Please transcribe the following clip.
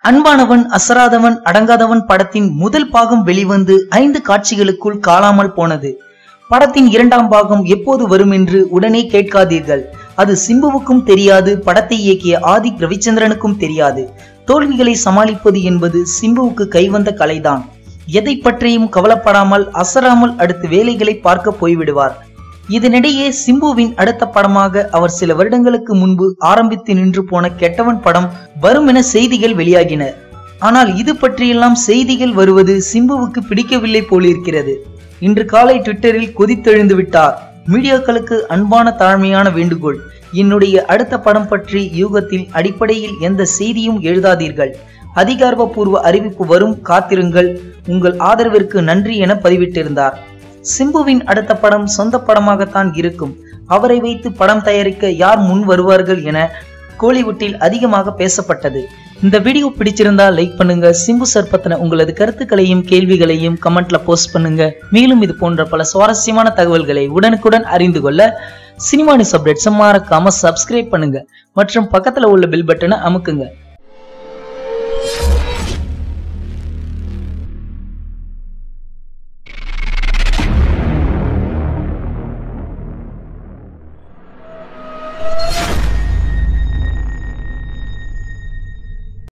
அன்பானவன் அசராதவன் அடங்காதவன் படத்தின் முதல் பாகம் வெளிவந்து ஐந்து காட்சிகளுக்குள் காணாமல் போனது படத்தின் இரண்டாம் பாகம் எப்போது வரும் என்று உடனே கேட்காதீர்கள் அது சிம்புவுக்கும் தெரியாது படத்தை இயக்கிய ஆதிக் ரவிச்சந்திரனுக்கும் தெரியாது தோல்விகளை சமாளிப்பது என்பது சிம்புவுக்கு கைவந்த கலைதான் எதை பற்றியும் கவலைப்படாமல் அசராமல் அடுத்து வேலைகளை பார்க்க போய்விடுவார் இதனிடையே சிம்புவின் அடுத்த படமாக அவர் சில வருடங்களுக்கு முன்பு ஆரம்பித்து நின்று போன கெட்டவன் படம் வரும் என செய்திகள் வெளியாகின ஆனால் இது பற்றியெல்லாம் செய்திகள் வருவது சிம்புவுக்கு பிடிக்கவில்லை போலிருக்கிறது இன்று காலை ட்விட்டரில் கொதித்தெழுந்து விட்டார் மீடியாக்களுக்கு அன்பான தாழ்மையான வேண்டுகோள் என்னுடைய அடுத்த படம் பற்றி யூகத்தில் அடிப்படையில் எந்த செய்தியும் எழுதாதீர்கள் அதிகாரப்பூர்வ அறிவிப்பு வரும் காத்திருங்கள் உங்கள் ஆதரவிற்கு நன்றி என பதிவிட்டிருந்தார் சிம்புவின் அடுத்த படம் சொந்த படமாகத்தான் இருக்கும் அவரை வைத்து படம் தயாரிக்க யார் முன் வருவார்கள் என கோலிவுட்டில் அதிகமாக பேசப்பட்டது இந்த வீடியோ பிடிச்சிருந்தா லைக் பண்ணுங்க சிம்பு சார் பத்தின உங்களது கருத்துக்களையும் கேள்விகளையும் கமெண்ட்ல போஸ்ட் பண்ணுங்க மேலும் இது போன்ற பல சுவாரஸ்யமான தகவல்களை உடனுக்குடன் அறிந்து கொள்ள சினிமா நியூஸ் அப்டேட்ஸ் மறக்காம சப்ஸ்கிரைப் பண்ணுங்க மற்றும் பக்கத்துல உள்ள பெல் பட்டனை அமுக்குங்க